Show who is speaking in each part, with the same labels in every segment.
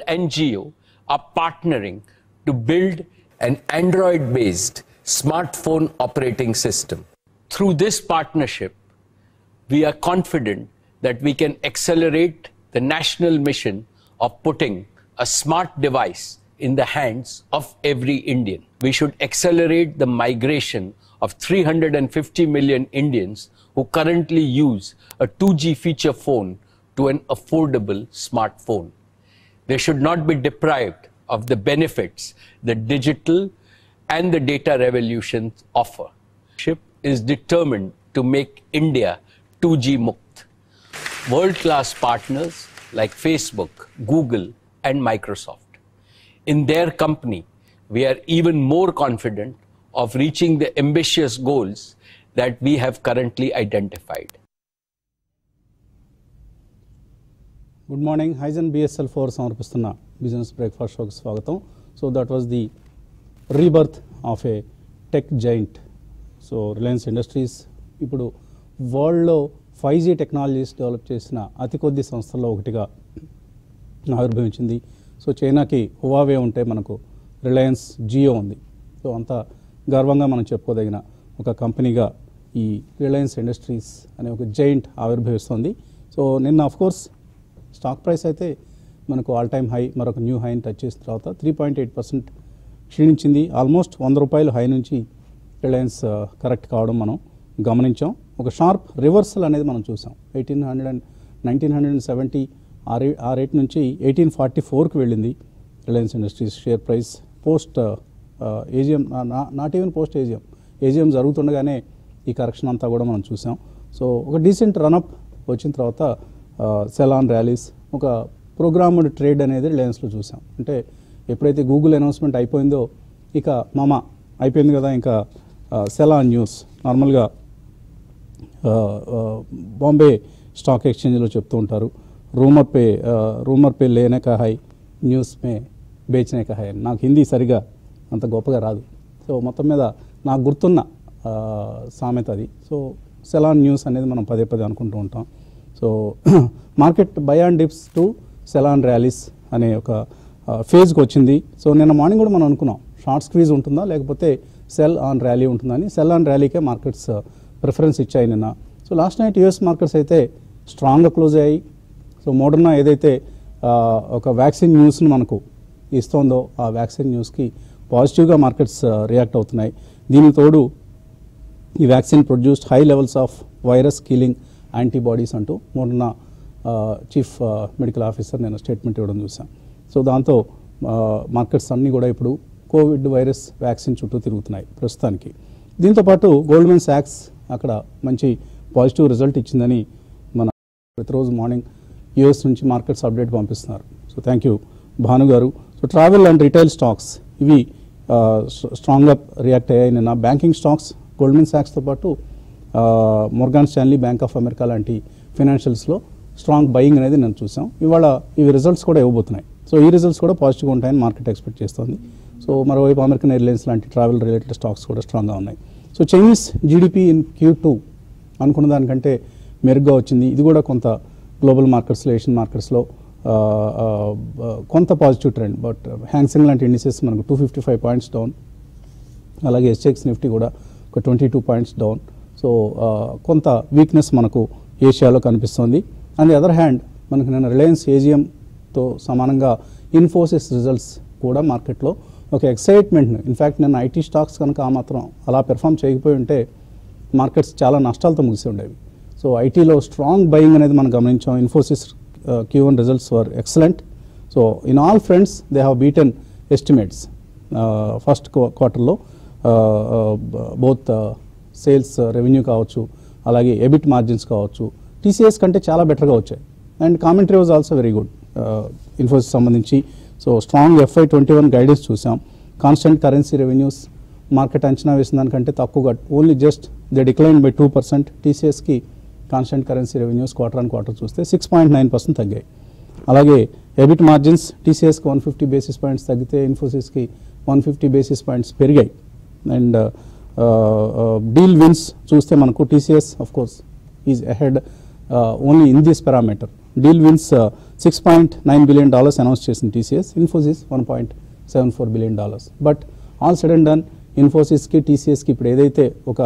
Speaker 1: and Geo are partnering to build an Android based smartphone operating system. Through this partnership, we are confident that we can accelerate the national mission of putting a smart device in the hands of every Indian. We should accelerate the migration of 350 million Indians who currently use a 2G feature phone to an affordable smartphone. They should not be deprived of the benefits the digital and the data revolutions offer. SHIP is determined to make India 2G Mukt. World class partners like Facebook, Google, and Microsoft. In their company, we are even more confident of reaching the ambitious goals that we have currently identified.
Speaker 2: Good morning హైజన్ BSL four సమర్పిస్తున్న business breakfast షోకి స్వాగతం so that was the rebirth of a tech giant so Reliance Industries ఇప్పుడు వరల్డ్లో five G technologies develop చేసిన అతి కొద్ది సంస్థల్లో ఒకటిగా ఆవిర్భవించింది సో చైనాకి హువావే ఉంటే మనకు రిలయన్స్ జియో ఉంది సో అంత గర్వంగా మనం చెప్పుకోదగిన ఒక కంపెనీగా ఈ రిలయన్స్ ఇండస్ట్రీస్ అనే ఒక జైంట్ ఆవిర్భవిస్తోంది సో నిన్న ఆఫ్ కోర్స్ స్టాక్ ప్రైస్ అయితే మనకు ఆల్ టైమ్ హై మరొక న్యూ హైని టచ్ చేసిన తర్వాత త్రీ పాయింట్ ఎయిట్ పర్సెంట్ క్షీణించింది ఆల్మోస్ట్ వంద రూపాయలు హై నుంచి రిలయన్స్ కరెక్ట్ కావడం మనం గమనించాం ఒక షార్ప్ రివర్సల్ అనేది మనం చూసాం eighteen hundred and nineteen hundred and seventy ఆ రే ఆ రేట్ నుంచి ఎయిటీన్ ఫార్టీ ఫోర్కి వెళ్ళింది Reliance Industries share price post AGM not even post AGM AGM జరుగుతుండగానే ఈ కరెక్షన్ అంతా కూడా మనం చూసాం సో ఒక డీసెంట్ రన్అప్ వచ్చిన తర్వాత సెలాన్ ర్యాలీస్ ఒక ప్రోగ్రామ్డ్ ట్రేడ్ అనేది రిలయన్స్లో చూసాం అంటే ఎప్పుడైతే గూగుల్ అనౌన్స్మెంట్ అయిపోయిందో ఇక మామ అయిపోయింది కదా ఇంకా సెలాన్ న్యూస్ నార్మల్గా బాంబే స్టాక్ ఎక్స్చేంజ్లో చెప్తూ ఉంటారు రూమర్ పే రూమర్ పే లేనే కా హై న్యూస్ మే బేచనే కా హై నాకు హిందీ సరిగా అంత గొప్పగా రాదు సో మొత్తం మీద నాకు గుర్తున్న ఆ, సామెత అది సో సెలాన్ న్యూస్ అనేది మనం పదే పదే అనుకుంటూ ఉంటాం so market buy and dips to sell on rallies అనే ఒక ఫేజ్కి వచ్చింది సో నిన్న మార్నింగ్ కూడా మనం అనుకున్నాం షార్ట్ స్క్వీజ్ ఉంటుందా లేకపోతే సెల్ ఆన్ ర్యాలీ ఉంటుందని సెల్ ఆన్ ర్యాలీకే మార్కెట్స్ ప్రిఫరెన్స్ ఇచ్చాయి నిన్న so last night US markets అయితే స్ట్రాంగ్గా క్లోజ్ అయ్యాయి సో మోడర్నా ఏదైతే ఆ, ఒక వ్యాక్సిన్ న్యూస్ను మనకు ఇస్తోందో ఆ వ్యాక్సిన్ న్యూస్కి పాజిటివ్గా మార్కెట్స్ రియాక్ట్ అవుతున్నాయి దీనికి తోడు ఈ vaccine produced high levels of virus killing antibodies అంటూ మొన్న చీఫ్ మెడికల్ ఆఫీసర్ నేను స్టేట్మెంట్ ఇవ్వడం చూసాను సో దాంతో మార్కెట్స్ అన్నీ కూడా ఇప్పుడు కోవిడ్ వైరస్ వ్యాక్సిన్ చుట్టూ తిరుగుతున్నాయి ప్రస్తుతానికి దీంతోపాటు గోల్డ్మెన్ శాక్స్ అక్కడ మంచి పాజిటివ్ రిజల్ట్ ఇచ్చిందని మన ప్రతిరోజు మార్నింగ్ యూఎస్ నుంచి మార్కెట్స్ అప్డేట్ పంపిస్తున్నారు so thank you Bhanu garu so travel and retail stocks ఇవి స్ట్రాంగ్గా రియాక్ట్ అయ్యాయి నిన్న బ్యాంకింగ్ స్టాక్స్ గోల్డ్మెన్ శాక్స్తో పాటు Morgan Stanley Bank of America లాంటి ఫైనాన్షియల్స్లో స్ట్రాంగ్ బయింగ్ అనేది నేను చూసాం ఇవాళ ఇవి రిజల్ట్స్ కూడా ఇవ్వబోతున్నాయి సో ఈ రిజల్ట్స్ కూడా పాజిటివ్గా ఉంటాయని మార్కెట్ ఎక్స్పెక్ట్ చేస్తోంది సో మరోవైపు అమెరికన్ ఎయిర్లైన్స్ లాంటి ట్రావెల్ రిలేటెడ్ స్టాక్స్ కూడా స్ట్రాంగ్గా ఉన్నాయి so Chinese GDP in Q two అనుకున్న దానికంటే మెరుగ్గా వచ్చింది ఇది కూడా కొంత గ్లోబల్ మార్కెట్స్లో ఏషియన్ మార్కెట్స్లో ఆ, ఆ, ఆ, కొంత పాజిటివ్ ట్రెండ్ బట్ హ్యాంగ్సింగ్ లాంటి ఇండిసెస్ మనకు two fifty five points down అలాగే ఎస్ఎక్స్ నిఫ్టీ కూడా ఒక twenty two points down so ఆ, కొంత వీక్నెస్ మనకు ఏషియాలో కనిపిస్తుంది అండ్ ది అదర్ హ్యాండ్ మనకు నిన్న రిలయన్స్ ఏజిఎంతో సమానంగా ఇన్ఫోసిస్ రిజల్ట్స్ కూడా మార్కెట్లో ఒక ఎక్సైట్మెంట్ని ఇన్ఫ్యాక్ట్ నేను ఐటీ స్టాక్స్ కనుక ఆ మాత్రం అలా పెర్ఫామ్ చేయకపోయి ఉంటే మార్కెట్స్ చాలా నష్టాలతో ముగిసి ఉండేవి సో ఐటీలో స్ట్రాంగ్ బయింగ్ అనేది మనం గమనించాం Infosys Q one results were excellent so in all fronts they have beaten estimates first క్వార్టర్లో బోత్ సేల్స్ రెవెన్యూ కావచ్చు అలాగే ఎబిట్ మార్జిన్స్ కావచ్చు టీసీఎస్ కంటే చాలా బెటర్గా వచ్చాయి and commentary was also very good Infosys సంబంధించి so strong FY twenty one guidance చూసాం కాన్స్టెంట్ కరెన్సీ రెవెన్యూస్ మార్కెట్ అంచనా వేసిన దానికంటే తక్కువగా only just they decline by two percent టీసీఎస్కి constant currency revenues quarter and quarter చూస్తే సిక్స్ పాయింట్ నైన్ పర్సెంట్ తగ్గాయి అలాగే ఎబిట్ మార్జిన్స్ టీసీఎస్కి వన్ ఫిఫ్టీ బేసిస్ పాయింట్స్ తగ్గితే ఇన్ఫోసిస్కి వన్ ఫిఫ్టీ బేసిస్ పాయింట్స్ పెరిగాయి అండ్ డీల్ విన్స్ చూస్తే మనకు TCS of course is ahead only in this parameter deal wins six point nine billion dollars announce చేసింది TCS Infosys one point seven four billion dollars but all said and done ఇన్ఫోసిస్కి టీసీఎస్కి ఇప్పుడు ఏదైతే ఒక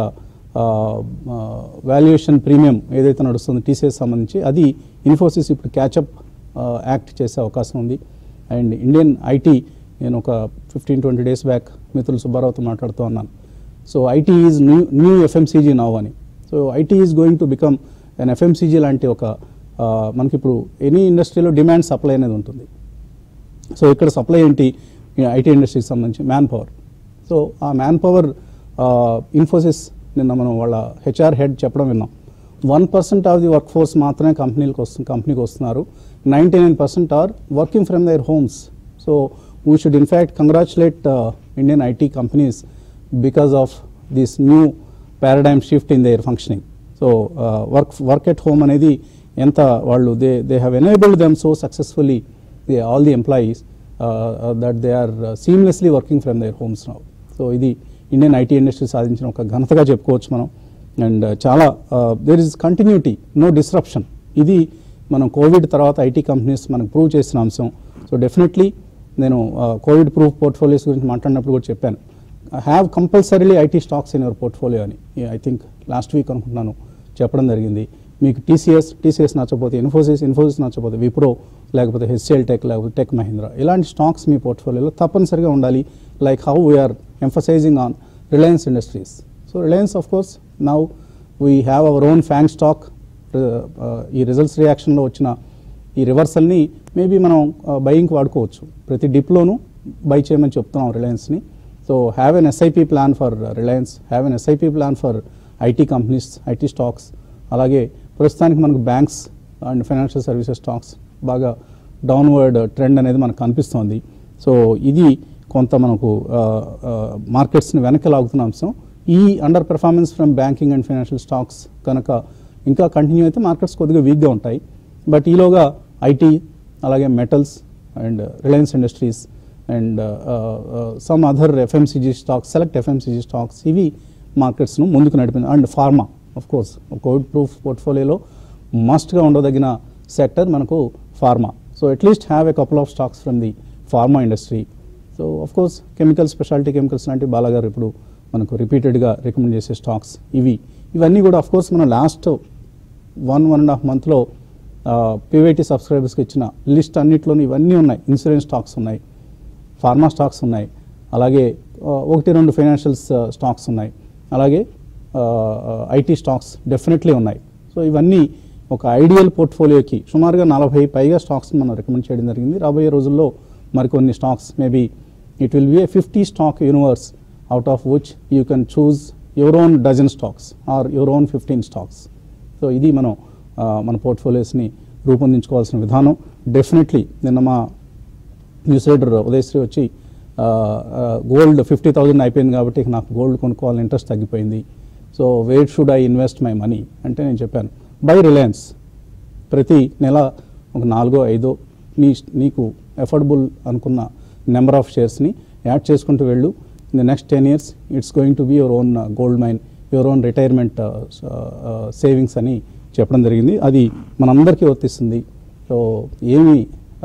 Speaker 2: valuation premium ఏదైతే నడుస్తుందో TCS సంబంధించి అది ఇన్ఫోసిస్ ఇప్పుడు క్యాచప్ యాక్ట్ చేసే అవకాశం ఉంది అండ్ ఇండియన్ ఐటీ నేను ఒక ఫిఫ్టీన్ ట్వంటీ డేస్ బ్యాక్ మిత్రులు సుబ్బారావుతో మాట్లాడుతూ ఉన్నాను so IT is new new FMCG now అని so IT is going to become an FMCG లాంటి ఒక ఆ, మనకి ఇప్పుడు ఎనీ ఇండస్ట్రీలో డిమాండ్ సప్లై అనేది ఉంటుంది సో ఇక్కడ సప్లై ఏంటి ఐటీ ఇండస్ట్రీకి సంబంధించి మ్యాన్ పవర్ సో ఆ మ్యాన్ పవర్ ఇన్ఫోసిస్ నిన్న మనం వాళ్ళ హెచ్ఆర్ హెడ్ చెప్పడం విన్నాం one percent of the work force మాత్రమే కంపెనీలకు వస్తు కంపెనీకి వస్తున్నారు ninety nine percent are working from their homes so we should in fact congratulate Indian IT companies because of this new paradigm shift in their functioning so work work at home అనేది ఎంత వాళ్ళు they they have enabled them so successfully they all the employees that they are seamlessly working from their homes now so ఇది Indian IT industry సాధించిన ఒక ఘనతగా చెప్పుకోవచ్చు మనం and చాలా there is continuity no disruption ఇది మనం కోవిడ్ తర్వాత ఐటీ కంపెనీస్ మనకు ప్రూవ్ చేసిన అంశం సో డెఫినెట్లీ నేను కోవిడ్ ప్రూఫ్ పోర్ట్ఫోలియోస్ గురించి మాట్లాడినప్పుడు కూడా చెప్పాను have compulsorily IT stocks in your portfolio అని ఐ థింక్ లాస్ట్ వీక్ అనుకుంటున్నాను చెప్పడం జరిగింది మీకు టీసీఎస్ టీసీఎస్ నచ్చకపోతే ఇన్ఫోసిస్ ఇన్ఫోసిస్ నచ్చకపోతే విప్రో లేకపోతే హెచ్సిఎల్ టెక్ లేకపోతే టెక్ మహీంద్రా ఇలాంటి స్టాక్స్ మీ పోర్ట్ఫోలియోలో తప్పనిసరిగా ఉండాలి like how we're emphasizing on Reliance Industries so Reliance of course now we have our own FANG stock ఈ రిజల్ట్స్ రియాక్షన్లో వచ్చిన ఈ రివర్సల్ని మేబీ మనం బయింగ్కి వాడుకోవచ్చు ప్రతి డిప్లోనూ బై చేయమని చెప్తున్నాం రిలయన్స్ని so have an SIP plan for Reliance have an SIP plan for IT companies IT stocks అలాగే ప్రస్తుతానికి మనకు banks and financial services stocks బాగా డౌన్వర్డ్ ట్రెండ్ అనేది మనకు కనిపిస్తోంది సో ఇది కొంత మనకు మార్కెట్స్ని వెనక్కి లాగుతున్న అంశం ఈ under performance from banking and financial stocks కనుక ఇంకా కంటిన్యూ అయితే మార్కెట్స్ కొద్దిగా వీక్గా ఉంటాయి బట్ ఈలోగా ఐటీ అలాగే metals and Reliance Industries and some other FMCG stocks select FMCG stocks ఇవి మార్కెట్స్ను ముందుకు నడిపింది and pharma of course covid proof పోర్ట్ఫోలియోలో మస్ట్గా ఉండదగిన సెక్టర్ మనకు pharma so at least have a couple of stocks from the pharma industry so of course chemical speciality chemicals లాంటి బాలాగారు ఇప్పుడు మనకు రిపీటెడ్గా రికమెండ్ చేసే స్టాక్స్ ఇవి ఇవన్నీ కూడా ఆఫ్ కోర్స్ మనం last one one and half మంత్లో పీవైటీ సబ్స్క్రైబర్స్కి ఇచ్చిన లిస్ట్ అన్నిట్లోనూ ఇవన్నీ ఉన్నాయి ఇన్సూరెన్స్ స్టాక్స్ ఉన్నాయి ఫార్మా స్టాక్స్ ఉన్నాయి అలాగే ఆ, ఒకటి రెండు ఫైనాన్షియల్స్ స్టాక్స్ ఉన్నాయి అలాగే ఐటీ స్టాక్స్ డెఫినెట్లీ ఉన్నాయి సో ఇవన్నీ ఒక ఐడియల్ పోర్ట్ఫోలియోకి సుమారుగా నలభై పైగా స్టాక్స్ మనం రికమెండ్ చేయడం జరిగింది రాబోయే రోజుల్లో మరికొన్ని stocks maybe it will be a fifty stock universe out of which you can choose your own dozen stocks or your own fifteen stocks so ఇది మనం ఆ, మన పోర్ట్ఫోలియోస్ని రూపొందించుకోవాల్సిన విధానం డెఫినెట్లీ నిన్న మా న్యూస్ రీడర్ ఉదయశ్రీ వచ్చి గోల్డ్ ఫిఫ్టీ థౌజండ్ అయిపోయింది కాబట్టి ఇక నాకు గోల్డ్ కొనుక్కోవాలని ఇంట్రెస్ట్ తగ్గిపోయింది so where should I invest my money అంటే నేను చెప్పాను బై రిలయన్స్ ప్రతి నెల ఒక నాలుగో ఐదో నీ నీకు ఎఫోర్డబుల్ అనుకున్న నెంబర్ ఆఫ్ షేర్స్ని యాడ్ చేసుకుంటూ వెళ్ళు in the next ten years it's going to be your own gold mine your own retirement savings అని చెప్పడం జరిగింది అది మనందరికీ వర్తిస్తుంది సో ఏమి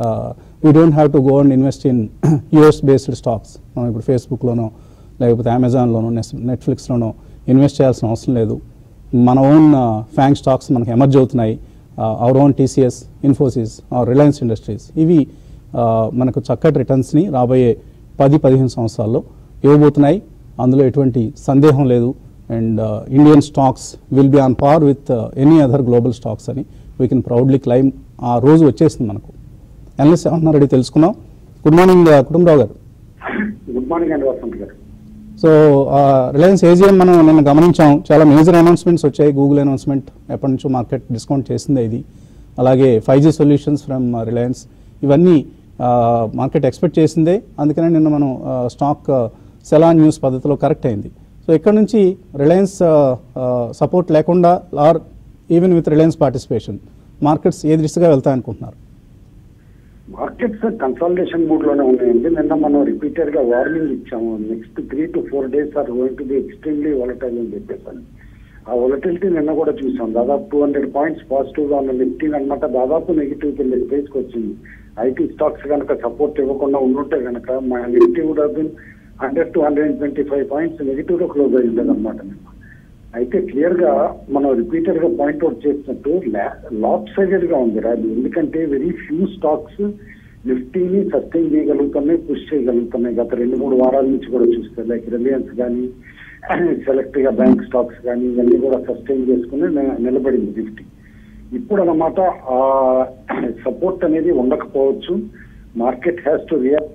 Speaker 2: we don't have to go and invest in US based stocks మనం ఇప్పుడు ఫేస్బుక్లోనో లేకపోతే అమెజాన్లోనో నెట్ఫ్లిక్స్లోనో ఇన్వెస్ట్ చేయాల్సిన అవసరం లేదు మన ఓన్ ఫ్యాంక్ స్టాక్స్ మనకు ఎమర్జ్ అవుతున్నాయి our own TCS Infosys Reliance Industries ఇవి ఆ, మనకు చక్కటి రిటర్న్స్ని రాబోయే పది పదిహేను సంవత్సరాల్లో ఇవ్వబోతున్నాయి అందులో ఎటువంటి సందేహం లేదు and Indian stocks will be on par with any other global stocks అని వీ కెన్ ప్రౌడ్లీ క్లైమ్ ఆ రోజు వచ్చేసింది మనకు ఎన్ఎస్ ఏమంటున్నారు అడిగి తెలుసుకుందాం గుడ్ మార్నింగ్ కుటుంబరావు గారు
Speaker 3: గుడ్ మార్నింగ్ అండి వసంత్ గారు
Speaker 2: సో రిలయన్స్ ఏజిఎం మనం నిన్న గమనించాం చాలా మేజర్ అనౌన్స్మెంట్స్ వచ్చాయి గూగుల్ అనౌన్స్మెంట్ ఎప్పటి నుంచో మార్కెట్ డిస్కౌంట్ చేసిందే ఇది అలాగే five G solutions from Reliance ఇవన్నీ మార్కెట్ ఎక్స్పెక్ట్ చేసిందే అందుకనే నిన్న మనం స్టాక్ సెలాన్ న్యూస్ పద్ధతిలో కరెక్ట్ అయింది సో ఇక్కడ నుంచి రిలయన్స్ సపోర్ట్ లేకుండా or even with Reliance participation markets ఏ దిశగా వెళ్తాయనుకుంటున్నారు
Speaker 3: మార్కెట్స్ కన్సాలిడేషన్ మూడ్ లోనే ఉన్నాయండి నిన్న మనం రిపీటెడ్ గా వార్నింగ్ ఇచ్చాము next three to four days are going to be extremely volatile అని చెప్పేసి ఆ వొలటిలిటీ నిన్న కూడా చూసాం దాదాపు టూ హండ్రెడ్ పాయింట్స్ పాజిటివ్ గా ఉన్న నిఫ్టీ అనమాట దాదాపు నెగిటివ్ కింద స్పేస్ కి వచ్చింది ఐటీ స్టాక్స్ కనుక సపోర్ట్ ఇవ్వకుండా ఉండుంటే కనుక మా నిఫ్టీ కూడా hundred to hundred twenty five points negative లో క్లోజ్ అయి ఉండేది అనమాట అయితే క్లియర్ గా మనం రిపీటెడ్ గా పాయింట్అవుట్ చేసినట్టు లాప్ సైడెడ్ గా ఉంది రాదు ఎందుకంటే వెరీ ఫ్యూ స్టాక్స్ నిఫ్టీని సస్టైన్ చేయగలుగుతున్నాయి పుష్ చేయగలుగుతున్నాయి గత రెండు మూడు వారాల నుంచి కూడా చూస్తే లైక్ రిలయన్స్ కానీ సెలెక్ట్ గా బ్యాంక్ స్టాక్స్ కానీ ఇవన్నీ కూడా సస్టైన్ చేసుకుని ని- నిలబడింది నిఫ్టీ ఇప్పుడు అన్నమాట ఆ సపోర్ట్ అనేది ఉండకపోవచ్చు market has to react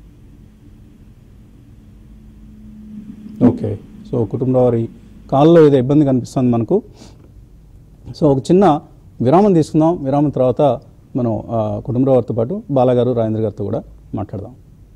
Speaker 2: okay so Kutumbarao వారి కాల్లో ఏదో ఇబ్బంది కనిపిస్తుంది మనకు సో ఒక చిన్న విరామం తీసుకుందాం విరామం తర్వాత మనం ఆ, కుటుంబరావు వారితో పాటు బాలగారు రాజేంద్ర గారితో కూడా మాట్లాడదాం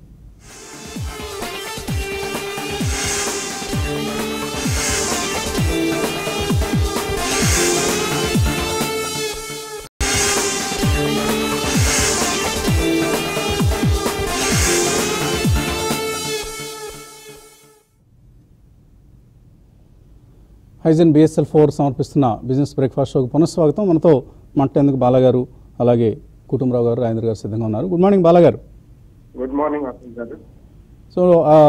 Speaker 2: హైజన్ బిఎస్ఎల్ ఫోర్ సమర్పిస్తున్న బిజినెస్ బ్రేక్ఫాస్ట్ షోకి పునఃస్వాగతం మనతో మాట్లాడేందుకు బాలగారు అలాగే కుటుంబరావు గారు రాజేంద్ర గారు సిద్ధంగా ఉన్నారు గుడ్ మార్నింగ్ బాలగారు
Speaker 4: గుడ్ మార్నింగ్ అతను గారు
Speaker 2: సో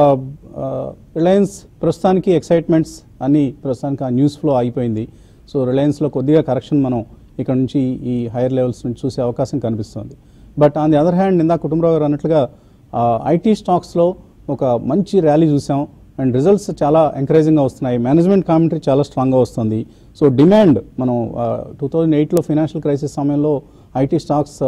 Speaker 2: రిలయన్స్ ప్రస్తుతానికి ఎక్సైట్మెంట్స్ అన్ని ప్రస్తుతానికి ఆ న్యూస్ ఫ్లో అయిపోయింది సో రిలయన్స్లో కొద్దిగా కరెక్షన్ మనం ఇక్కడ నుంచి ఈ హైయర్ లెవెల్స్ నుంచి చూసే అవకాశం కనిపిస్తుంది but on the other hand ఇందా కుటుంబరావు గారు అన్నట్లుగా ఐటీ స్టాక్స్లో ఒక మంచి ర్యాలీ చూసాం అండ్ రిజల్ట్స్ చాలా ఎంకరేజింగ్గా వస్తున్నాయి మేనేజ్మెంట్ కామెంటరీ చాలా స్ట్రాంగ్గా వస్తుంది సో డిమాండ్ మనం టూ థౌజండ్ ఎయిట్లో ఫైనాన్షియల్ క్రైసిస్ సమయంలో ఐటీ స్టాక్స్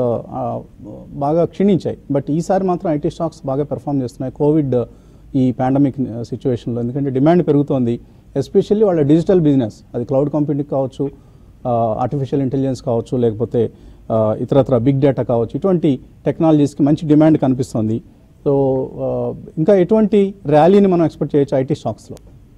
Speaker 2: బాగా క్షీణించాయి బట్ ఈసారి మాత్రం ఐటీ స్టాక్స్ బాగా పెర్ఫామ్ చేస్తున్నాయి కోవిడ్ ఈ పాండమిక్ సిచ్యువేషన్లో ఎందుకంటే డిమాండ్ పెరుగుతోంది ఎస్పెషల్లీ వాళ్ళ డిజిటల్ బిజినెస్ అది క్లౌడ్ కంప్యూటింగ్ కావచ్చు ఆర్టిఫిషియల్ ఇంటెలిజెన్స్ కావచ్చు లేకపోతే ఆ, ఇతరత్ర బిగ్ డేటా కావచ్చు ఇటువంటి టెక్నాలజీస్కి మంచి డిమాండ్ కనిపిస్తుంది సో ఆ, ఇంకా ఎటువంటి ర్యాలీని మనం ఎక్స్పెక్ట్ చేయొచ్చు ఐటీ స్టాక్స్లో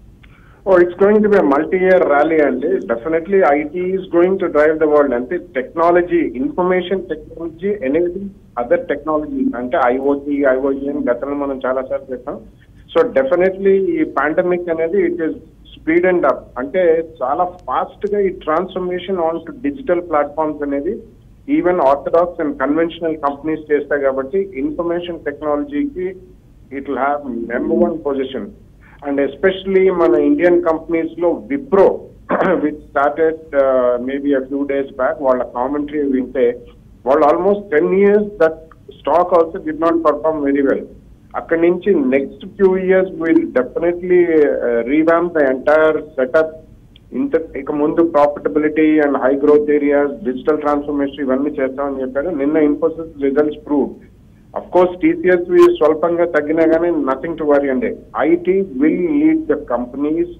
Speaker 4: oh it's going to be multi year rally అండి definitely IT is going to drive the world అంటే technology information technology enable other technology అంటే ఐఓటీ ఐఓఈ అని గతంలో మనం చాలా సార్లు చెప్పాం సో డెఫినెట్లీ ఈ పాండమిక్ అనేది it is speed and up అంటే చాలా ఫాస్ట్ గా ఈ transformation on to digital platforms అనేది even orthodox and conventional companies చేస్తాయి కాబట్టి ఇన్ఫర్మేషన్ టెక్నాలజీకి it will have number one position and especially మన ఇండియన్ కంపెనీస్ లో Wipro which started maybe a few days back వాళ్ళ కామెంటరీ వింటే వాళ్ళు almost ten years that stock also did not perform very well అక్కడి నుంచి next few years will definitely revamp the entire setup ఇంత ఇక ముందు profitability and high growth areas digital transformation ఇవన్నీ చేస్తామని చెప్పారు నిన్న Infosys results prove of course TCS స్వల్పంగా తగ్గినా కానీ నథింగ్ టు వరీ అండి IT will lead the companies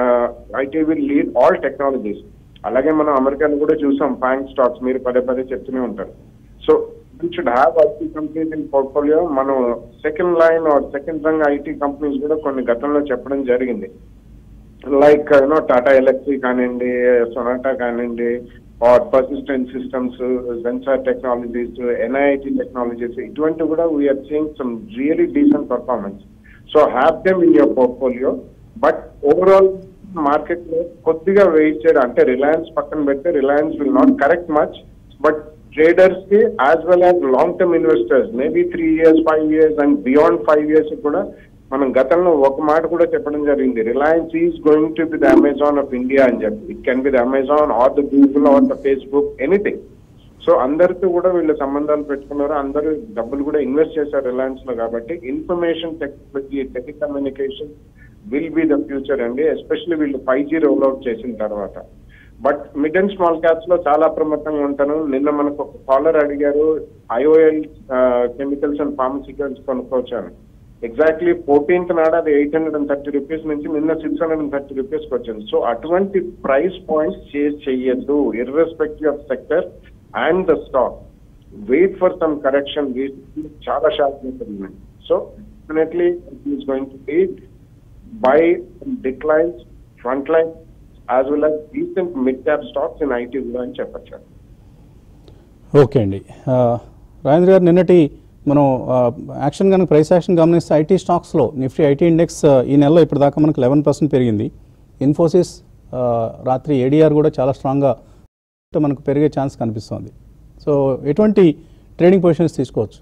Speaker 4: IT will lead all technologies అలాగే మనం అమెరికాలో కూడా చూసాం బ్యాంక్ స్టాక్స్ మీరు పదే పదే చెప్తూనే ఉంటారు so we should have IT companies in portfolio మనం second line or second rung IT companies కూడా కొన్ని గతంలో చెప్పడం జరిగింది లైక్ యూనో టాటా ఎలక్ట్రీ కానివ్వండి సొనాటా కానివ్వండి ఆర్ పర్సిస్టెంట్ సిస్టమ్స్ సెన్సార్ టెక్నాలజీస్ ఎన్ఐఐటి టెక్నాలజీస్ ఇటువంటి కూడా we are seeing some really decent performance so have them in your portfolio but overall market లో కొద్దిగా వెయిట్ చేయడం అంటే రిలయన్స్ పక్కన పెడితే Reliance will not correct much but traders కి as well as long term investors maybe three years five years and beyond five years కూడా మనం గతంలో ఒక మాట కూడా చెప్పడం జరిగింది Reliance is going to be the Amazon of India అని చెప్పి it can be the Amazon or the Google or the Facebook anything so అందరితో కూడా వీళ్ళు సంబంధాలు పెట్టుకున్నారు అందరూ డబ్బులు కూడా ఇన్వెస్ట్ చేశారు రిలయన్స్ లో కాబట్టి information technology telecommunication will be the future అండి ఎస్పెషల్లీ వీళ్ళు ఫైవ్ జీ రోల్అవుట్ చేసిన తర్వాత but mid and small caps లో చాలా అప్రమత్తంగా ఉంటాను నిన్న మనకు ఒక కాలర్ అడిగారు ఐఓఎల్ కెమికల్స్ అండ్ ఫార్మసికల్స్ కొనుక్కొచ్చాను ఎగ్జాక్ట్లీ ఫోర్టీన్త్ నాడు అది eight hundred and thirty rupees నుంచి నిన్న six hundred and thirty rupees వచ్చింది సో అటువంటి ప్రైస్ పాయింట్స్ చేజ్ చెయ్యొద్దు irrespective of sector and the stock wait for some correction చాలా షార్ప్ ఉంటుంది so definitely is going to lead by declines front line as well as recent mid cap stocks in IT కూడా అని చెప్పచ్చు
Speaker 2: okay అండి ఆ, రాజేంద్ర గారు నిన్నటి మనం ఆ, యాక్షన్ కనుక ప్రైస్ యాక్షన్ గమనిస్తే ఐటీ స్టాక్స్లో నిఫ్టీ ఐటీ ఇండెక్స్ ఆ, ఈ నెలలో ఇప్పటిదాకా మనకు లెవెన్ పర్సెంట్ పెరిగింది ఇన్ఫోసిస్ ఆ, రాత్రి ఏడీఆర్ కూడా చాలా స్ట్రాంగ్గా మనకు పెరిగే ఛాన్స్ కనిపిస్తోంది సో ఎటువంటి ట్రేడింగ్ పొజిషన్స్ తీసుకోవచ్చు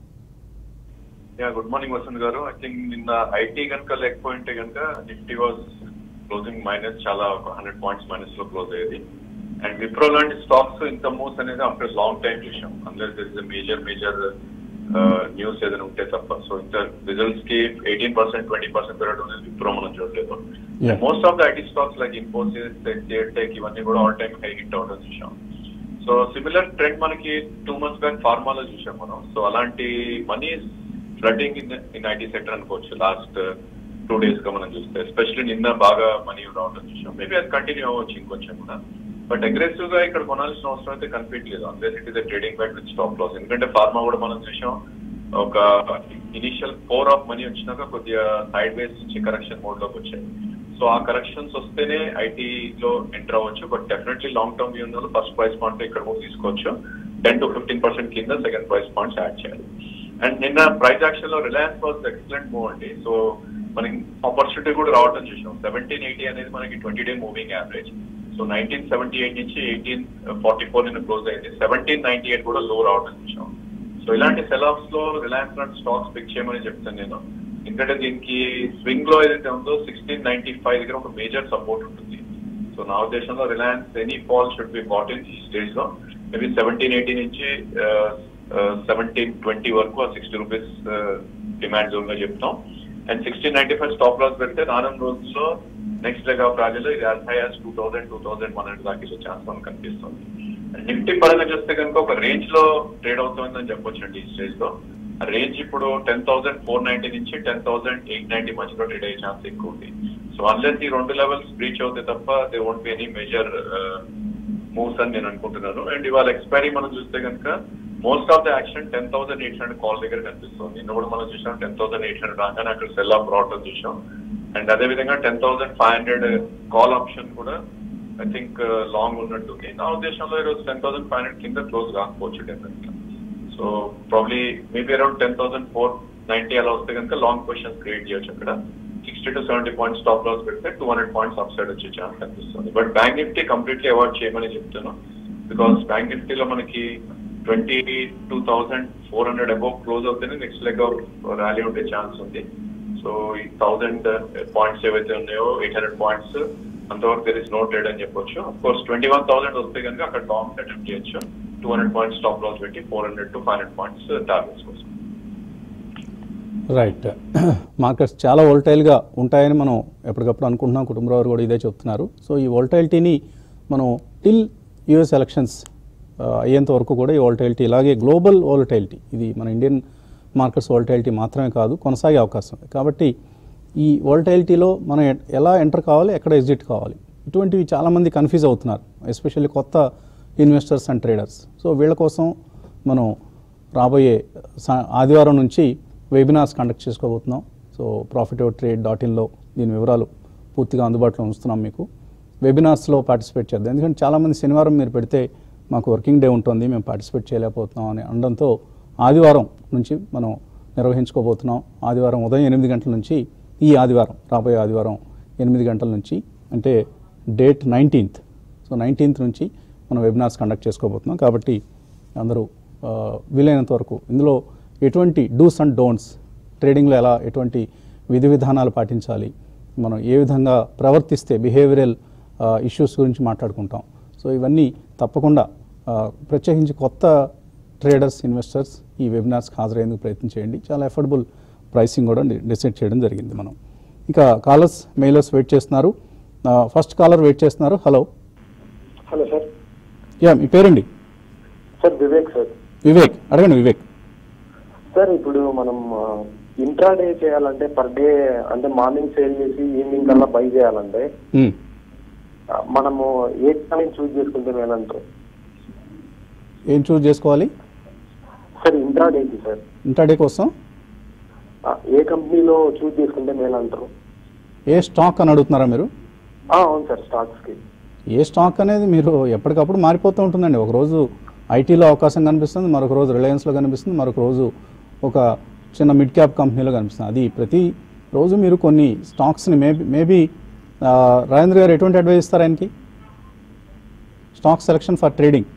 Speaker 5: యా గుడ్ మార్నింగ్ వసంత్ గారు ఐ థింక్ నిన్న ఐటీ కనుక లేకపోయింటే కనుక నిఫ్టీ వాజ్ క్లోజింగ్ మైనస్ చాలా ఒక హండ్రెడ్ పాయింట్స్ మైనస్ లో క్లోజ్ అయ్యేది అండ్ విప్రో లాంటి స్టాక్స్ ఇంత మూవ్స్ అనేది ఆఫ్టర్ లాంగ్ టైం చూసాం అందరు దిస్ మేజర్ మేజర్ న్యూస్ ఏదైనా ఉంటే తప్ప సో ఇంత రిజల్ట్స్ కి ఎయిటీన్ పర్సెంట్ ట్వంటీ పర్సెంట్ పెరగడం అనేది విప్రో మనం చూడలేదు
Speaker 2: Yeah.
Speaker 5: Most of the IT stocks like Infosys tech ఇవన్నీ కూడా ఆల్ టైమ్ హై హిట్ అవడం చూసాం సో సిమిలర్ ట్రెండ్ మనకి టూ మంత్స్ బ్యాక్ ఫార్మాలో చూసాం మనం సో అలాంటి money flooding in in IT sector అనుకోవచ్చు లాస్ట్ టూ డేస్ గా మనం చూస్తే ఎస్పెషల్లీ నిన్న బాగా మనీ రావడం చూసాం మేబీ అది కంటిన్యూ అవ్వచ్చు ఇంకొంచెం కూడా బట్ అగ్రెసివ్ గా ఇక్కడ కొనాల్సిన అవసరం అయితే కనిపించలేదు unless it is trading back with stop loss ఎందుకంటే ఫార్మా కూడా మనం చూసాం ఒక ఇనిషియల్ ఫోర్ ఆఫ్ మనీ వచ్చినాక కొద్దిగా సైడ్ వేస్ నుంచి కరెక్షన్ మోడ్ లోకి వచ్చాయి సో ఆ కరెక్షన్స్ వస్తేనే ఐటీ లో ఎంటర్ అవ్వచ్చు but definitely long term view ఉన్న ఫస్ట్ ప్రైస్ పాయింట్ ఇక్కడ కూడా తీసుకోవచ్చు టెన్ టు ఫిఫ్టీన్ పర్సెంట్ కింద సెకండ్ ప్రైస్ పాయింట్స్ యాడ్ చేయాలి అండ్ నిన్న ప్రైస్ యాక్షన్ లో రిలయన్స్ వాజ్ ఎక్సలెంట్ మూవ్ అండి సో మనకి ఆపర్చునిటీ కూడా రావడం చూసాం సెవెంటీన్ ఎయిటీ అనేది మనకి twenty day moving average so nineteen seventy eight నుంచి ఎయిటీన్ ఫార్టీ ఫోర్ నిన్న క్లోజ్ అయింది సెవెంటీన్ నైన్టీ ఎయిట్ కూడా లో రావడం చూసాం సో ఇలాంటి సెల్ ఆఫ్స్ లో రిలయన్స్ లాంటి స్టాక్స్ పిక్ చేయమని చెప్తాను నేను ఎందుకంటే దీనికి స్వింగ్ లో ఏదైతే ఉందో సిక్స్టీన్ నైన్టీ ఫైవ్ దగ్గర ఒక మేజర్ సపోర్ట్ ఉంటుంది సో నా ఉద్దేశంలో Reliance any fall should be bought in ఈ స్టేజ్ లో మేబీ సెవెంటీన్ ఎయిటీ నుంచి సెవెంటీన్ ట్వంటీ వరకు ఆ సిక్స్టీ రూపీస్ డిమాండ్ జోన్ గా చెప్తాం and sixteen ninety five stop loss పెడితే రానున్న రోజుల్లో నెక్స్ట్ లెగ్ ఆఫ్ ర్యాలీలో ఇది as high as two thousand two thousand one hundred దాకా వెళ్ళే ఛాన్స్ మనకు కనిపిస్తుంది అండ్ నిఫ్టీ పరంగా చూస్తే కనుక ఒక రేంజ్ లో ట్రేడ్ అవుతుందని చెప్పొచ్చు అండి ఈ స్టేజ్ లో ఆ రేంజ్ ఇప్పుడు టెన్ థౌసండ్ ఫోర్ నైన్టీ నుంచి టెన్ థౌసండ్ ఎయిట్ నైన్టీ మధ్యలో ట్రేడ్ అయ్యే ఛాన్స్ ఎక్కువ ఉంది సో అన్లెస్ ఈ రెండు లెవెల్స్ బ్రీచ్ అవుతే తప్ప they won't be any major moves అని నేను అనుకుంటున్నాను అండ్ ఇవాళ ఎక్స్పైరీ మనం చూస్తే కనుక most of the action ten thousand eight hundred call దగ్గర కనిపిస్తుంది నిన్న కూడా మనం చూసాం టెన్ థౌసండ్ ఎయిట్ హండ్రెడ్ రాగానే అక్కడ సెల్ ఆఫ్ రావటం చూసాం అండ్ అదే విధంగా ten thousand five hundred call option కూడా ఐ థింక్ లాంగ్ ఉన్నట్టుంది నా ఉద్దేశంలో ఈరోజు టెన్ థౌసండ్ ఫైవ్ హండ్రెడ్ కింద క్లోజ్ కాకపోవచ్చు డెఫినెట్ గా so probably maybe around ten thousand four ninety అలా వస్తే కనుక లాంగ్ పొజిషన్ క్రియేట్ చేయొచ్చు అక్కడ sixty to seventy points stop loss పెడితే two hundred points up side వచ్చే ఛాన్స్ కనిపిస్తుంది but bank Nifty completely avoid చేయమని చెప్తాను బికాస్ బ్యాంక్ నిఫ్టీలో మనకి twenty two thousand four hundred above close అవుతేనే నెక్స్ట్ లెగ్ ఆఫ్ ర్యాలీ ఉండే ఛాన్స్ ఉంది సో ఈ థౌసండ్ పాయింట్స్ ఏవైతే ఉన్నాయో ఎయిట్ హండ్రెడ్ పాయింట్స్ అంతవరకు దెర్ ఇస్ నో ట్రేడ్ అని చెప్పొచ్చు of course twenty one thousand వస్తే కనుక అక్కడ లాంగ్ అటెంప్ట్ చేయొచ్చు two hundred points stop loss పెట్టి four hundred to five hundred points targets కోసం
Speaker 2: రైట్ మార్కెట్స్ చాలా వోల్టైల్గా ఉంటాయని మనం ఎప్పటికప్పుడు అనుకుంటున్నాం కుటుంబరావు గారు కూడా ఇదే చెప్తున్నారు సో ఈ వోల్టైలిటీని మనం టిల్ యుఎస్ ఎలక్షన్స్ అయ్యేంత వరకు కూడా ఈ వోల్టైలిటీ ఇలాగే గ్లోబల్ వోల్టైలిటీ ఇది మన ఇండియన్ మార్కెట్స్ వోల్టైలిటీ మాత్రమే కాదు కొనసాగే అవకాశం ఉంది కాబట్టి ఈ వోల్టైలిటీలో మనం ఎ- ఎలా ఎంటర్ కావాలి ఎక్కడ ఎగ్జిట్ కావాలి ఇటువంటివి చాలామంది కన్ఫ్యూజ్ అవుతున్నారు ఎస్పెషల్లీ కొత్త ఇన్వెస్టర్స్ అండ్ ట్రేడర్స్ సో వీళ్ళ కోసం మనం రాబోయే స- ఆదివారం నుంచి వెబినార్స్ కండక్ట్ చేసుకోబోతున్నాం సో ప్రాఫిట్ ట్రేడ్ డాట్ ఇన్లో దీని వివరాలు పూర్తిగా అందుబాటులో ఉంచుతున్నాం మీకు వెబినార్స్లో పార్టిసిపేట్ చేద్దాం ఎందుకంటే చాలామంది శనివారం మీరు పెడితే మాకు వర్కింగ్ డే ఉంటుంది మేము పార్టిసిపేట్ చేయలేకపోతున్నాం అని అనడంతో ఆదివారం నుంచి మనం నిర్వహించుకోబోతున్నాం ఆదివారం ఉదయం ఎనిమిది గంటల నుంచి ఈ ఆదివారం రాబోయే ఆదివారం ఎనిమిది గంటల నుంచి అంటే డేట్ నైన్టీన్త్ సో నైన్టీన్త్ నుంచి మనం వెబినార్స్ కండక్ట్ చేసుకోబోతున్నాం కాబట్టి అందరూ ఆ, వీలైనంత వరకు ఇందులో ఎటువంటి డూస్ అండ్ డోంట్స్ ట్రేడింగ్లో ఎలా ఎటువంటి విధి విధానాలు పాటించాలి మనం ఏ విధంగా ప్రవర్తిస్తే బిహేవియరల్ ఇష్యూస్ గురించి మాట్లాడుకుంటాం సో ఇవన్నీ తప్పకుండా ఆ, ప్రత్యేకించి కొత్త ట్రేడర్స్ ఇన్వెస్టర్స్ ఈ వెబినార్స్కి హాజరయ్యేందుకు ప్రయత్నం చేయండి చాలా ఎఫోర్డబుల్ ప్రైసింగ్ కూడా డి- డిసైడ్ చేయడం జరిగింది మనం ఇంకా కాలర్స్ మెయిలర్స్ వెయిట్ చేస్తున్నారు ఫస్ట్ కాలర్ వెయిట్ చేస్తున్నారు హలో
Speaker 6: హలో సార్
Speaker 2: యా మీ పేరండి
Speaker 6: సార్ వివేక్ సార్
Speaker 2: వివేక్ అడగండి వివేక్
Speaker 6: సార్ ఇప్పుడు మనం ఇంట్రా డే చేయాలంటే పర్ డే అంటే మార్నింగ్ సేల్ చేసి ఈవినింగ్ కల్లా బై చేయాలంటే
Speaker 2: మ్మ్.
Speaker 6: ఆ, మనము ఏ టైం చూస్ చేసుకుంటే మేలంటారు
Speaker 2: ఏం చూస్ చేసుకోవాలి
Speaker 6: సార్ ఇంట్రా డేకి సార్
Speaker 2: ఇంటర్డే కోసం
Speaker 6: ఆ, ఏ కంపెనీలో చూస్ చేసుకుంటే మేలంటారు
Speaker 2: ఏ స్టాక్ అని అడుగుతున్నారా మీరు
Speaker 6: ఆ, అవును సార్ స్టాక్స్ కి
Speaker 2: ఏ స్టాక్ అనేది మీరు ఎప్పటికప్పుడు మారిపోతూ ఉంటుందండి ఒక రోజు ఐటీలో అవకాశం కనిపిస్తుంది మరొక రోజు రిలయన్స్లో కనిపిస్తుంది మరొక రోజు ఒక చిన్న మిడ్ క్యాప్ కంపెనీలో కనిపిస్తుంది అది ప్రతి రోజు మీరు కొన్ని స్టాక్స్ని మేబీ మేబీ రాజేంద్ర గారు ఎటువంటి అడ్వైస్ ఇస్తారు ఆయనకి stock selection for trading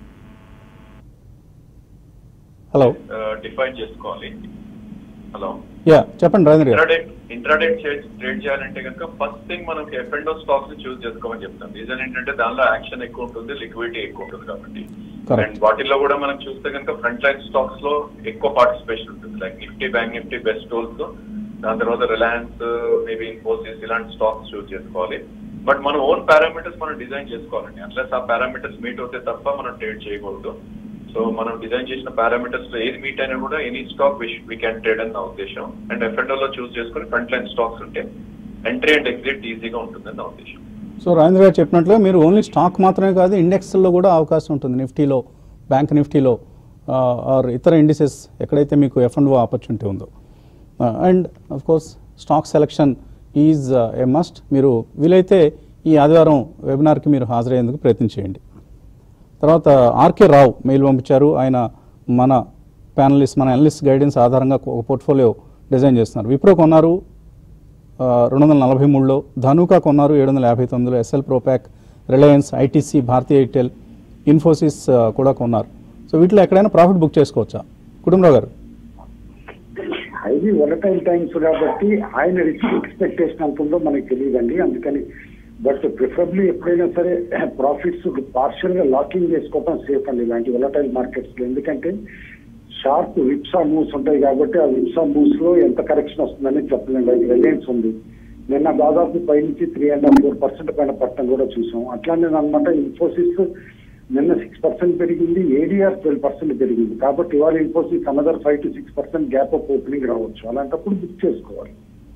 Speaker 2: hello
Speaker 5: define చేసుకోవాలి హలో
Speaker 2: యా చెప్పండి రాజేంద్ర గారు
Speaker 5: ఇంట్రాడే ఇంట్రాడే ట్రేడ్ చేయాలంటే కనుక ఫస్ట్ థింగ్ మనం ఎఫ్ అండ్ స్టాక్స్ చూస్ చేసుకోమని చెప్తాం రీజన్ ఏంటంటే దానిలో యాక్షన్ ఎక్కువ ఉంటుంది లిక్విడిటీ ఎక్కువ ఉంటుంది కాబట్టి
Speaker 2: Correct.
Speaker 5: అండ్ వాటిల్లో కూడా మనం చూస్తే కనుక ఫ్రంట్ లైన్ స్టాక్స్ లో ఎక్కువ పార్టిసిపేషన్ ఉంటుంది like Nifty bank Nifty best tools దాని తర్వాత రిలయన్స్ మేబీ ఇన్ఫోసిస్ ఇలాంటి స్టాక్స్ చూస్ చేసుకోవాలి బట్ మన ఓన్ పారామీటర్స్ మనం డిజైన్ చేసుకోవాలండి అట్లెస్ ఆ పారామీటర్స్ మీట్ అవుతే తప్ప మనం ట్రేడ్ చేయకూడదు సో మనం డిజైన్ చేసిన పారామీటర్స్ లో ఏది మీట్ అయినా కూడా any stock we can trade అని నా ఉద్దేశం అండ్ ఎఫ్ఎండో లో చూస్ చేసుకుని ఫ్రంట్ లైన్ స్టాక్స్ ఉంటే ఎంట్రీ అండ్ ఎగ్జిట్ ఈజీగా ఉంటుందని నా ఉద్దేశం
Speaker 2: సో రాజేంద్ర గారు చెప్పినట్లుగా మీరు ఓన్లీ స్టాక్ మాత్రమే కాదు ఇండెక్స్లో కూడా అవకాశం ఉంటుంది నిఫ్టీలో బ్యాంక్ నిఫ్టీలో ఆర్ ఇతర ఇండిసెస్ ఎక్కడైతే మీకు ఎఫ్ అండ్ ఓ ఆపర్చునిటీ ఉందో and of course stock selection is a must మీరు వీలైతే ఈ ఆదివారం వెబినార్కి మీరు హాజరయ్యేందుకు ప్రయత్నం చేయండి తర్వాత ఆర్కే రావు మెయిల్ పంపించారు ఆయన మన ప్యానలిస్ట్ మన అనలిస్ట్ గైడెన్స్ ఆధారంగా ఒక పోర్ట్ఫోలియో డిజైన్ చేస్తున్నారు విప్రో కొన్నారు రెండు వందల నలభై మూడులో ధనుకా కొన్నారు ఏడు వందల యాభై తొమ్మిదిలో ఎస్ఎల్ ప్రోపాక్ రిలయన్స్ ఐటీసీ భారతీయ ఎయిర్టెల్ ఇన్ఫోసిస్ ఆ, కూడా కొన్నారు సో వీటిలో ఎక్కడైనా ప్రాఫిట్ బుక్ చేసుకోవచ్చా కుటుంబరావు గారు
Speaker 3: హైలీ వొలటైల్ టైమ్స్ కాబట్టి ఆయన రిస్క్ ఎక్స్పెక్టేషన్ ఎంత ఉందో మనకి తెలియదండి అందుకని బట్ ప్రిఫరబ్లీ ఎప్పుడైనా సరే ప్రాఫిట్స్ పార్షియల్ గా లాకింగ్ చేసుకోవడం సేఫ్ అండి ఇలాంటి వొలటైల్ మార్కెట్స్ లో ఎందుకంటే షార్ప్ విప్సా మూవ్స్ ఉంటాయి కాబట్టి ఆ విప్సా మూవ్స్ లో ఎంత కరెక్షన్ వస్తుందని చెప్పలేం లైక్ రిలయన్స్ ఉంది నిన్న దాదాపు పై నుంచి three and half four percent పైన పట్టడం కూడా చూసాం అట్లానే అనమాట ఇన్ఫోసిస్ నిన్న సిక్స్ పర్సెంట్ పెరిగింది ఏడీఆర్ ట్వెల్వ్ పర్సెంట్ పెరిగింది కాబట్టి ఇవాళ Infosys another five to six percent gap of opening రావచ్చు అలాంటప్పుడు బుక్ చేసుకోవాలి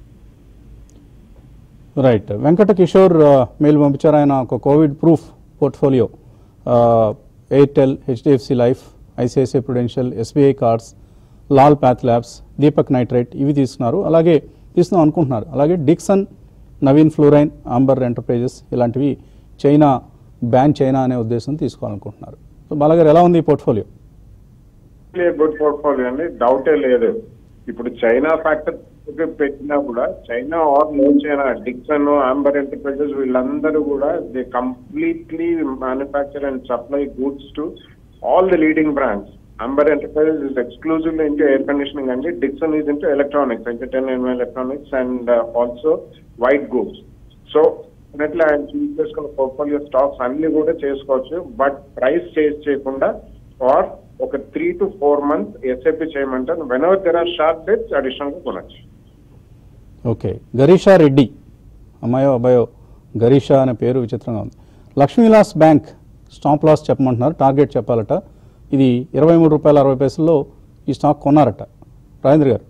Speaker 2: రైట్ వెంకట కిషోర్ ఆ, మెయిల్ పంపించారు ఆయన ఒక కోవిడ్ ప్రూఫ్ పోర్ట్ఫోలియో ఆ, ఎయిర్టెల్ హెచ్డిఎఫ్సి లైఫ్ ఐసిఐసిఐ ప్రుడెన్షియల్ ఎస్బీఐ కార్డ్స్ లాల్ ప్యాత్ ల్యాబ్స్ దీపక్ నైట్రైట్ ఇవి తీసుకున్నారు అలాగే తీసుకుందాం అనుకుంటున్నారు అలాగే డిక్సన్ నవీన్ ఫ్లోరైన్ ఆంబర్ ఎంటర్ప్రైజెస్ ఇలాంటివి చైనా బ్యాన్ చైనా అనే ఉద్దేశం తీసుకోవాలనుకుంటున్నారు సో బాలగారు ఎలా ఉంది ఈ పోర్ట్ఫోలియో
Speaker 4: గుడ్ పోర్ట్ఫోలియో అండి డౌటే లేదు ఇప్పుడు చైనా ఫ్యాక్టర్ పెట్టినా కూడా China or no China Dixon Amber Enterprises వీళ్ళందరూ కూడా they completely manufacture and supply goods to all the leading brands Amber Enterprises is exclusively into air conditioning అండి Dixon is into electronics entertainment electronics and also white goods so definitely ఆయన choose చేసుకున్న portfolio stocks అన్ని కూడా చేసుకోవచ్చు but price change చేయకుండా or ఒక three to four months SIP చేయమంటారు whenever there are short dates additional గా కొనొచ్చు
Speaker 2: ఓకే గరీషా రెడ్డి అమ్మాయో అబ్బాయో గరీషా అనే పేరు విచిత్రంగా ఉంది లక్ష్మీవిలాస్ బ్యాంక్ స్టాప్ లాస్ చెప్పమంటున్నారు టార్గెట్ చెప్పాలట ఇది ఇరవై మూడు రూపాయల అరవై పైసల్లో ఈ స్టాక్ కొన్నారట రాజేంద్ర గారు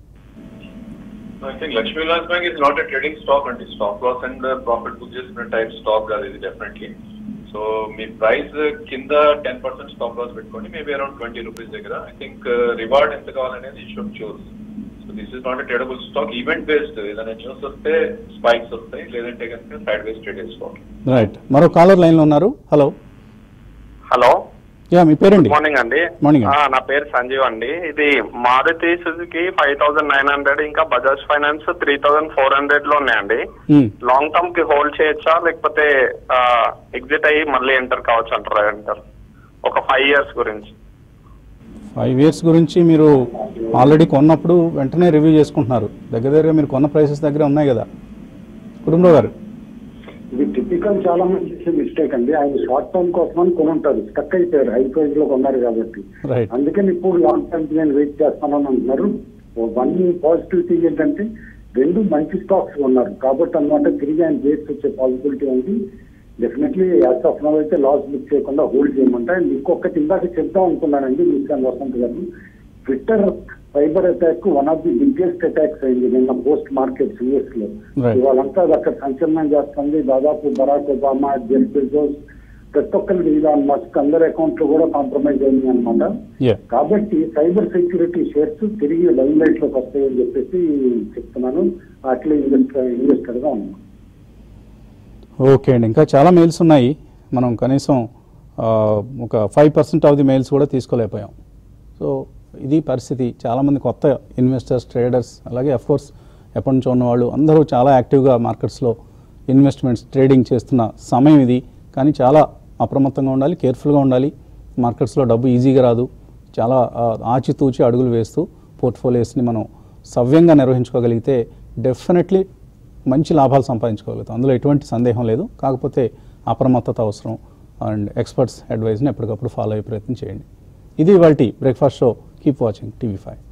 Speaker 5: I think Lakshmi Vilas bank is not a trading stock అండి stock loss and profit book చేసిన టైప్ స్టాక్ కాదు ఇది డెఫినెట్లీ సో మీ ప్రైస్ కింద టెన్ పర్సెంట్ స్టాక్ లాస్ పెట్టుకోండి మేబీ అరౌండ్ ట్వంటీ రూపీస్ దగ్గర ఐ థింక్ రివార్డ్ ఎంత కావాలనేది should choose so this is not a tradable stock event based ఏదైనా న్యూస్ వస్తే స్పైక్స్ వస్తాయి లేదంటే కనుక సైడ్ వేస్ ట్రేడ్ చేసుకోవాలి
Speaker 2: రైట్ మరో కాలర్ లైన్లో ఉన్నారు హలో
Speaker 7: హలో
Speaker 2: యా మీ పేరండి
Speaker 7: మార్నింగ్ అండి
Speaker 2: Morning అండి.
Speaker 7: ఆ, నా పేరు సంజీవ్ అండి ఇది Maruti Suzuki five thousand nine hundred ఇంకా Bajaj finance three thousand four hundred లో ఉన్నాయండి
Speaker 2: మ్మ్.
Speaker 7: లాంగ్ టర్మ్ కి హోల్డ్ చేయొచ్చా లేకపోతే ఎగ్జిట్ అయ్యి మళ్ళీ ఎంటర్ కావచ్చు అంటారా ఎంటర్ ఒక ఫైవ్ ఇయర్స్ గురించి
Speaker 2: ఫైవ్ ఇయర్స్ గురించి మీరు ఆల్రెడీ కొన్నప్పుడు వెంటనే రివ్యూ చేసుకుంటున్నారు దగ్గర దగ్గర మీరు కొన్న ప్రైసెస్ దగ్గర ఉన్నాయి కదా కుటుంబరావు గారు
Speaker 3: ఇది టిపికల్ చాలా మంది చేసే మిస్టేక్ అండి ఆయన షార్ట్ టర్మ్ కోసం అని కొనుంటారు స్టక్ అయిపోయారు హై ప్రైస్ లో కొన్నారు కాబట్టి
Speaker 2: రైట్
Speaker 3: అందుకని ఇప్పుడు లాంగ్ టర్మ్ నేను వెయిట్ చేస్తానని అంటున్నారు వన్ పాజిటివ్ థింగ్ ఏంటంటే రెండు మంచి స్టాక్స్ ఉన్నారు కాబట్టి అన్నమాట తిరిగి ఆయన బేస్ వచ్చే పాసిబిలిటీ ఉంది డెఫినెట్లీ యాజ్ ఆఫ్ నవ్ అయితే లాస్ బుక్ చేయకుండా హోల్డ్ చేయమంట అండ్ ఇంకొకటి ఇందాక చెప్దాం అనుకున్నానండి మిస్టర్ వసంత్ గారు Twitter cyber attack one of the biggest attacks అయింది నిన్న పోస్ట్ మార్కెట్ యూఎస్ లో
Speaker 2: Right.
Speaker 3: ఇవాళంతా అది అక్కడ సంచలనం చేస్తుంది దాదాపు బరాక్ ఒబామా జెఫ్ బెజోస్ ప్రతి ఒక్కరి ఇలాన్ మస్క్ అందరి అకౌంట్ లో కూడా కాంప్రమైజ్ అయింది అనమాట
Speaker 2: యా
Speaker 3: కాబట్టి సైబర్ సెక్యూరిటీ షేర్స్ తిరిగి లైవ్ లైట్ లోకి వస్తాయని చెప్పేసి చెప్తున్నాను అట్లే ఇన్వెస్టర్ ఇన్వెస్టర్ గా ఉన్నాను
Speaker 2: ఓకే అండి ఇంకా చాలా మెయిల్స్ ఉన్నాయి మనం కనీసం ఆ, ఒక five percent of the mails కూడా తీసుకోలేకపోయాం సో ఇది పరిస్థితి చాలామంది కొత్త ఇన్వెస్టర్స్ ట్రేడర్స్ అలాగే అఫ్కోర్స్ ఎప్పటి నుంచో ఉన్నవాళ్ళు అందరూ చాలా యాక్టివ్గా మార్కెట్స్లో ఇన్వెస్ట్మెంట్స్ ట్రేడింగ్ చేస్తున్న సమయం ఇది కానీ చాలా అప్రమత్తంగా ఉండాలి కేర్ఫుల్గా ఉండాలి మార్కెట్స్లో డబ్బు ఈజీగా రాదు చాలా ఆ, ఆచితూచి అడుగులు వేస్తూ పోర్ట్ఫోలియోస్ని మనం సవ్యంగా నిర్వహించుకోగలిగితే డెఫినెట్లీ మంచి లాభాలు సంపాదించుకోగలుగుతాం అందులో ఎటువంటి సందేహం లేదు కాకపోతే అప్రమత్తత అవసరం అండ్ ఎక్స్పర్ట్స్ అడ్వైజ్ని ఎప్పటికప్పుడు ఫాలో అయ్యే ప్రయత్నం చేయండి ఇది ఇవాళ breakfast show keep watching TV five